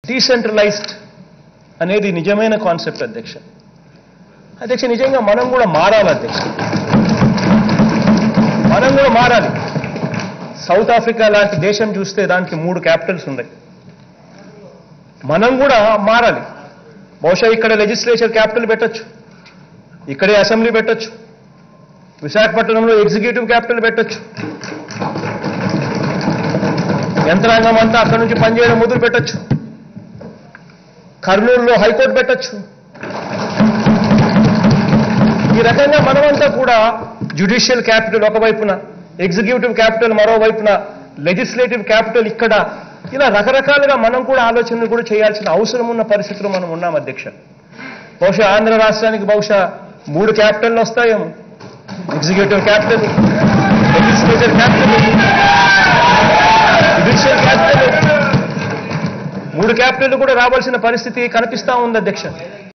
decentralised అనేది నిజమైన concept అధ్యక్ష అధ్యక్ష నిజంగా మనం కూడా మారాలి అధ్యక్ష మనం కూడా మారాలి సౌత్ ఆఫ్రికా లాంటి దేశం చూస్తే దానికి మూడు క్యాపిటల్స్ ఉన్నాయి మనం కూడా మారాలి బహుశా ఇక్కడ లెజిస్లేచర్ క్యాపిటల్ పెట్టొచ్చు ఇక్కడే అసెంబ్లీ పెట్టొచ్చు విశాఖపట్నంలో ఎగ్జిక్యూటివ్ క్యాపిటల్ పెట్టొచ్చు యంత్రాంగం అంతా అక్కడి నుంచి పనిచేయడం మొదలు పెట్టొచ్చు కర్నూలులో హైకోర్టు పెట్టొచ్చు ఈ రకంగా మనమంతా కూడా జ్యుడిషియల్ క్యాపిటల్ ఒకవైపున ఎగ్జిక్యూటివ్ క్యాపిటల్ మరోవైపున లెజిస్లేటివ్ క్యాపిటల్ ఇక్కడ ఇలా రకరకాలుగా మనం కూడా ఆలోచనలు కూడా చేయాల్సిన అవసరం ఉన్న పరిస్థితిలో మనం ఉన్నాం అధ్యక్ష బహుశా ఆంధ్ర రాష్ట్రానికి బహుశా మూడు క్యాపిటల్ వస్తాయేమో executive capital legislature capital judicial capital మూడు క్యాపిటల్ కూడా రావాల్సిన పరిస్థితి కనిపిస్తా ఉంది అధ్యక్ష